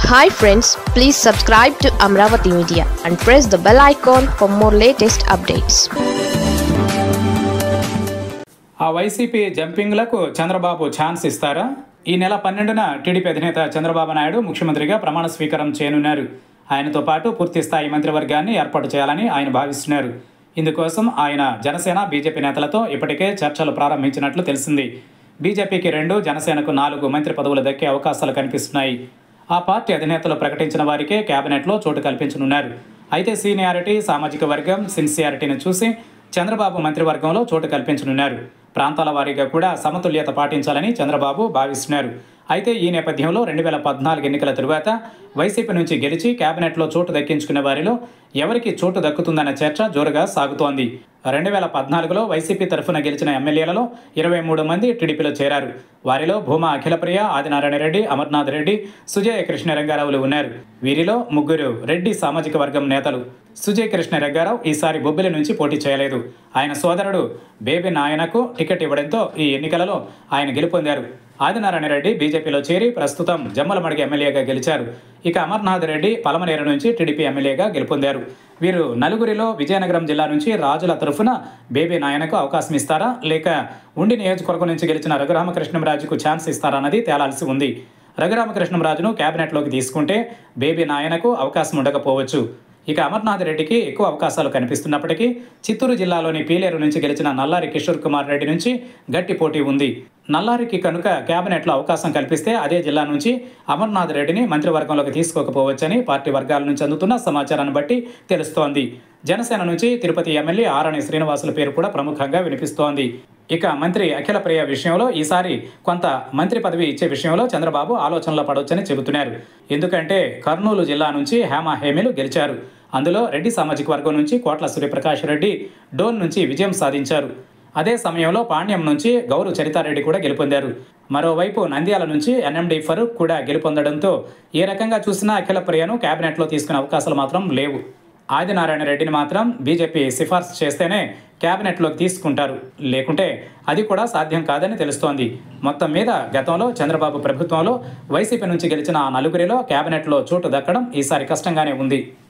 hi friends please subscribe to Amaravati media and press the bell icon for more latest updates ఆ వైసీపీ జంపింగ్లకు Chandrababu chance ఇస్తారా ఈ నెల పన్నెండున టీడీపీ అధినేత చంద్రబాబు నాయుడు ముఖ్యమంత్రిగా ప్రమాణ స్వీకారం చేయనున్నారు ఆయనతో పాటు పూర్తి స్థాయి మంత్రివర్గాన్ని ఏర్పాటు చేయాలని ఆయన భావిస్తున్నారు ఇందుకోసం ఆయన జనసేన బీజేపీ నేతలతో ఇప్పటికే చర్చలు ప్రారంభించినట్లు తెలిసింది బీజేపీకి రెండు జనసేనకు నాలుగు మంత్రి పదవులు దక్కే అవకాశాలు కనిపిస్తున్నాయి ఆ పార్టీ అధినేతలు ప్రకటించిన వారికే కేబినెట్లో చోటు కల్పించనున్నారు అయితే సీనియారిటీ సామాజిక వర్గం సిన్సియారిటీని చూసి చంద్రబాబు మంత్రివర్గంలో చోటు కల్పించనున్నారు ప్రాంతాల వారీగా కూడా సమతుల్యత పాటించాలని చంద్రబాబు భావిస్తున్నారు అయితే ఈ నేపథ్యంలో రెండు వేల పద్నాలుగు ఎన్నికల తరువాత వైసీపీ నుంచి గెలిచి కేబినెట్లో చోటు దక్కించుకున్న వారిలో ఎవరికి చోటు దక్కుతుందన్న చర్చ జోరుగా సాగుతోంది రెండు వేల పద్నాలుగులో వైసీపీ తరఫున గెలిచిన ఎమ్మెల్యేలలో ఇరవై మూడు మంది టీడీపీలో చేరారు వారిలో భూమా అఖిలప్రియ ఆదినారాయణ రెడ్డి అమర్నాథ్ రెడ్డి సుజయ కృష్ణరంగారావులు ఉన్నారు వీరిలో ముగ్గురు రెడ్డి సామాజిక వర్గం నేతలు సుజయ్ కృష్ణ రంగారావు ఈసారి బొబ్బిలి నుంచి పోటీ చేయలేదు ఆయన సోదరుడు బేబీ నాయనకు టికెట్ ఇవ్వడంతో ఈ ఎన్నికలలో ఆయన గెలుపొందారు ఆదినారాయణ రెడ్డి బీజేపీలో చేరి ప్రస్తుతం జమ్మలమడిగి ఎమ్మెల్యేగా గెలిచారు ఇక అమర్నాథ్ రెడ్డి పలమనేరు నుంచి టీడీపీ ఎమ్మెల్యేగా గెలుపొందారు వీరు నలుగురిలో విజయనగరం జిల్లా నుంచి రాజుల తరఫున బేబీ నాయనకు అవకాశం ఇస్తారా లేక ఉండి నియోజకవర్గం నుంచి గెలిచిన రఘురామకృష్ణంరాజుకు ఛాన్స్ ఇస్తారా అన్నది తేలాల్సి ఉంది రఘురామకృష్ణంరాజును కేబినెట్లోకి తీసుకుంటే బేబీ నాయనకు అవకాశం ఉండకపోవచ్చు ఇక అమర్నాథ్ రెడ్డికి ఎక్కువ అవకాశాలు కనిపిస్తున్నప్పటికీ చిత్తూరు జిల్లాలోని పీలేరు నుంచి గెలిచిన నల్లారి కిషోర్ కుమార్ రెడ్డి నుంచి గట్టి పోటీ ఉంది నల్లారికి కనుక కేబినెట్లో అవకాశం కల్పిస్తే అదే జిల్లా నుంచి అమర్నాథ్ రెడ్డిని మంత్రివర్గంలోకి తీసుకోకపోవచ్చని పార్టీ వర్గాల నుంచి అందుతున్న సమాచారాన్ని బట్టి తెలుస్తోంది జనసేన నుంచి తిరుపతి ఎమ్మెల్యే ఆరణి శ్రీనివాసుల పేరు కూడా ప్రముఖంగా వినిపిస్తోంది ఇక మంత్రి అఖిల ప్రియ విషయంలో ఈసారి కొంత మంత్రి పదవి ఇచ్చే విషయంలో చంద్రబాబు ఆలోచనలో పడవచ్చని చెబుతున్నారు ఎందుకంటే కర్నూలు జిల్లా నుంచి హేమ హేమిలు గెలిచారు అందులో రెడ్డి సామాజిక వర్గం నుంచి కోట్ల సూర్యప్రకాష్ రెడ్డి డోన్ నుంచి విజయం సాధించారు అదే సమయంలో పాణ్యం నుంచి గౌరు చరితారెడ్డి కూడా గెలుపొందారు మరోవైపు నంద్యాల నుంచి ఎన్ఎండి ఫరూక్ కూడా గెలుపొందడంతో ఏ రకంగా చూసినా అఖిల ప్రియను కేబినెట్లో తీసుకునే అవకాశాలు మాత్రం లేవు ఆదినారాయణ రెడ్డిని మాత్రం బీజేపీ సిఫార్సు చేస్తేనే కేబినెట్లోకి తీసుకుంటారు లేకుంటే అది కూడా సాధ్యం కాదని తెలుస్తోంది మొత్తం మీద గతంలో చంద్రబాబు ప్రభుత్వంలో వైసీపీ నుంచి గెలిచిన ఆ నలుగురిలో కేబినెట్లో చోటు దక్కడం ఈసారి కష్టంగానే ఉంది